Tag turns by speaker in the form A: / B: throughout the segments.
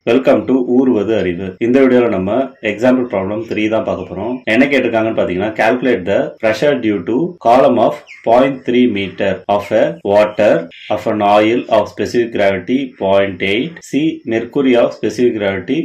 A: welcome to ஊர்வது அறிவு இந்த வீடியோல நம்ம எக்ஸாம்பிள் ப்ராப்ளம் த்ரீ தான் பார்க்க போறோம் என்ன கேட்டிருக்காங்கன்னு பாத்தீங்கன்னா calculate the pressure due to column of 0.3 meter of a water of an oil of specific gravity 0.8 c mercury of specific gravity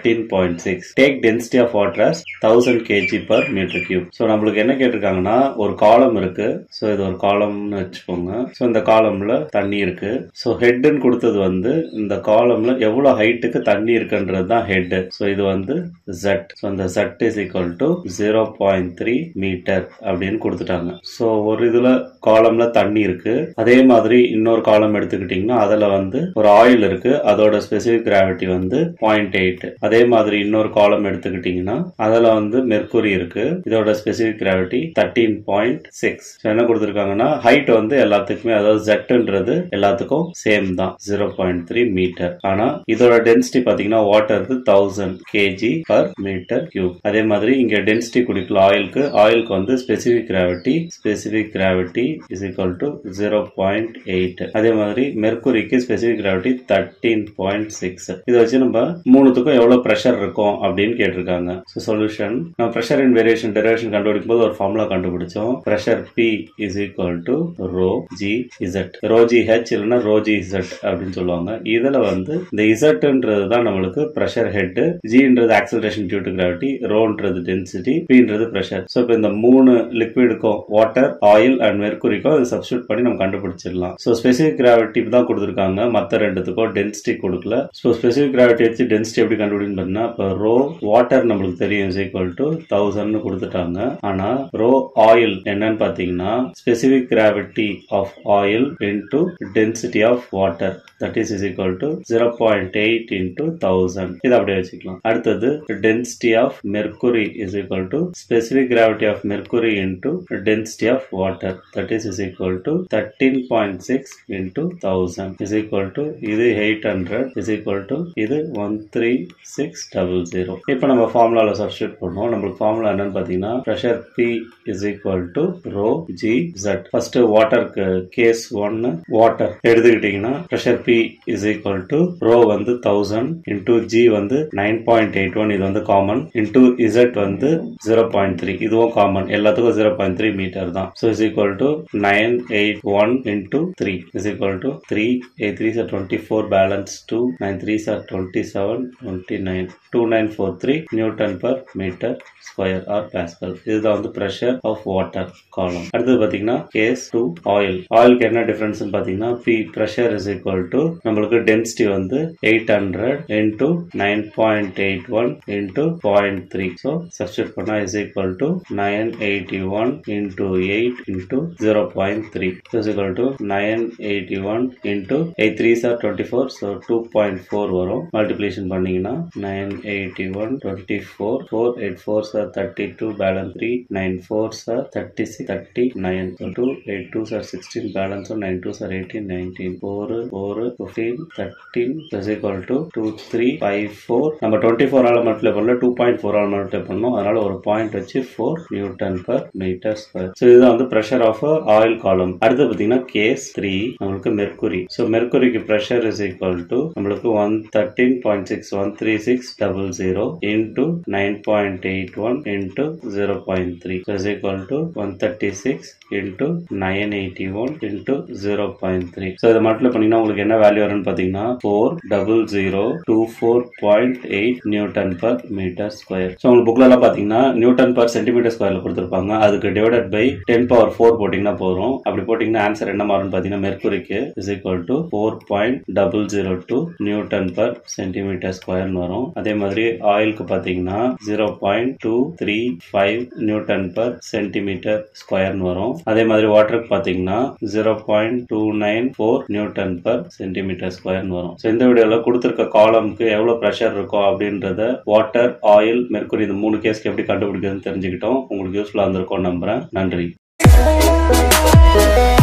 A: 13.6 take density of water as 1000 kg per meter cube so நம்மளுக்கு என்ன கேட்டிருக்காங்கன்னா ஒரு காலம் இருக்கு so இது ஒரு காலம்னு வச்சுக்கோங்க so இந்த காலம்ல தண்ணி இருக்கு ஸோ ஹெட்னு கொடுத்தது வந்து இந்த காலம்ல எவ்வளவு ஹைட்டுக்கு தண்ணி இருக்குன்றது தான் ஹெட் ஸோ இது வந்து ஜெட் ஸோ இந்த Z is equal to zero point three metre அப்படின்னு கொடுத்துட்டாங்க ஸோ ஒரு இதுல காலம்ல தண்ணி இருக்கு அதே மாதிரி இன்னொரு காலம் எடுத்துக்கிட்டீங்கன்னா அதுல வந்து ஒரு ஆயில் இருக்கு அதோட ஸ்பெசிபிக் கிராவிட்டி வந்து பாயிண்ட் எயிட் அதே மாதிரி இன்னொரு காலம் எடுத்துக்கிட்டீங்கன்னா அதுல வந்து மெர்க்குரி இருக்கு இதோட specific gravity thirteen point six என்ன கொடுத்துருக்காங்கன்னா ஹைட் வந்து எல்லாத்துக்குமே அதாவது ஜெட்ன்றது எல்லாத்துக்கும் சேம் தான் ஜீரோ பாயிண்ட் த்ரீ மீட்டர் ஆனா இதோட டென்சிட்டி பாத்தீங்கன்னா வாட்டருக்கு thousand KG per metre cube அதே மாதிரி இங்க டென்சிட்டி குடிக்கல ஆயிலுக்கு ஆயிலுக்கு வந்து specific gravity specific gravity is equal to zero point eight அதே மாதிரி மெர்குரிக்கு specific gravity thirteen point six இதை வச்சு நம்ம மூணுத்துக்கும் எவ்வளவு ப்ரெஷர் இருக்கும் அப்படின்னு கேட்டிருக்காங்க ஸோ சொல்யூஷன் நம்ம ப்ரெஷர் இன் வேரியேஷன் டெரிவேஷன் கண்டுபிடிக்கும் போது ஒரு ஃபார்முலா கண்டுபிடிச்சோம் pressure P is equal to rho G Z rho G H இல்லைன்னா ரோ ஜி இசட் அப்படின்னு சொல்லுவாங்க இதுல வந்து இந்த இசட்ன்றது தான் நம்மளுக்கு ப்ரெஷர் ஹெட் ஜின்றது ஆக்சலரேஷன் டியூ டு கிராவிட்டி ரோன்றது டென்சிட்டி பின்றது ப்ரெஷர் ஸோ இப்போ இந்த மூணு லிக்விடுக்கும் வாட்டர் ஆயில் அண்ட் மெர்குரிக்கும் அதை சப்ஸ்டியூட் பண்ணி நம்ம கண்டுபிடிச்சிடலாம் ஸோ ஸ்பெசிபிக் கிராவிட்டி தான் கொடுத்துருக்காங்க மற்ற ரெண்டுத்துக்கும் டென்சிட்டி கொடுக்கல ஸோ ஸ்பெசிபிக் கிராவிட்டி வச்சு டென்சிட்டி எப்படி கண்டுபிடிக்கணும் பார்த்தீங்கன்னா இப்போ ரோ வாட்டர் நம்மளுக்கு தெரியும் இஸ் ஈக்குவல் டு தௌசண்ட் கொடுத்துட்டாங்க ஆனா ரோ ஆயில் என்னன்னு பார்த்தீங்கன்னா specific gravity of oil into density of water that is is equal to zero point eight into thousand இதை அப்படியே வச்சுக்கலாம் அடுத்தது density of mercury is equal to specific gravity of mercury into density of water that is is equal to thirteen point six into thousand is equal to இது eight hundred is equal to இது one three six double zero இப்போ நம்ம ஃபார்முலாவில் substitute பண்ணுவோம் நம்மளுக்கு formula என்னன்னு பார்த்தீங்கன்னா pressure P is equal to rho g Z first வாட்டருக்கு கேஸ் ஒன்னு வாட்டர் எடுத்துக்கிட்டீங்கன்னா pressure P is equal to rho வந்து தௌசண்ட் இன்டூ ஜி வந்து நைன் பாயிண்ட் எயிட் ஒன் இது வந்து காமன் இன்டூ இசட் வந்து ஜீரோ பாயிண்ட் த்ரீ இதுவும் காமன் எல்லாத்துக்கும் ஜீரோ பாயிண்ட் த்ரீ மீட்டர் தான் so is equal to nine eight one into three is equal to three eight three are twenty four balance two nine three are twenty seven twenty nine two nine four three newton per metre square or pascal இதுதான் வந்து pressure of water காலம் அடுத்தது பார்த்தீங்கன்னா case two oil ஆயிலுக்கு என்ன difference பார்த்தீங்கன்னா P pressure is equal to நம்மளுக்கு density வந்து eight hundred into nine point eight one into point three so substitute பண்ணா is equal to nine eighty one into eight into zero point three is equal to nine eighty one into eight three are twenty four so two point four வரும் multiplication பண்ணீங்கன்னா nine eighty one twenty four four eight four are thirty two balance three nine four are thirty six thirty nine two eight two are sixteen balance nine two are eighteen nineteen four four fifteen thirteen is equal to two three five four நம்ம twenty four all multiply பண்ணல two point four all multiply பண்ணோம் அதனால ஒரு பாயிண்ட் வச்சு four newton per metre square so இதுதான் வந்து pressure of oil column அடுத்து பார்த்தீங்கன்னா கேஸ் த்ரீ நம்மளுக்கு மெர்குரி ஸோ மெர்குரிக்கு ப்ரெஷர் இஸ் ஈக்குவல் டு நம்மளுக்கு one thirteen point six one three six double zero into nine point eight one into zero point three is equal to one thirty six into nine eighty one into zero point three so இதை மட்டும் பண்ணீங்கன்னா உங்களுக்கு என்ன value வரும்னு பார்த்தீங்கன்னா four double zero two four point eight newton per metre square so உங்களுக்கு புக்ல எல்லாம் பார்த்தீங்கன்னா நியூட்டன் பர் சென்டிமீட்டர் ஸ்கொயர்ல கொடுத்துருப்பாங்க அதுக்கு divided by ten power four போட்டிங்கன்னா போதும் அப்படி போட்டிங்கன்னா ஆன்சர் என்ன மாறும்னு பார்த்தீங்கன்னா மெர்குரிக்கு is equal to four point double zero two newton per centimetre ஸ்கொயர்னு வரும் அதே மாதிரி ஆயிலுக்கு பார்த்தீங்கன்னா zero point two three five newton per centimetre ஸ்கொயர்னு வரும் அதே மாதிரி வாட்டருக்கு பார்த்தீங்கன்னா zero point two nine four newton per centimetre ஸ்கொயர்னு வரும் ஸோ இந்த வீடியோவில் கொடுத்துருக்க காலம்க்கு எவ்வளோ ப்ரெஷர் இருக்கும் அப்படின்றத வாட்டர் ஆயில் மெர்க்குரி இந்த மூணு கேஸ்க்கு எப்படி கண்டுபிடிக்கிறதுன்னு தெரிஞ்சுக்கிட்டோம் உங்களுக்கு யூஸ்ஃபுல்லாக இருந்திருக்கும் நம்புறேன் நன்றி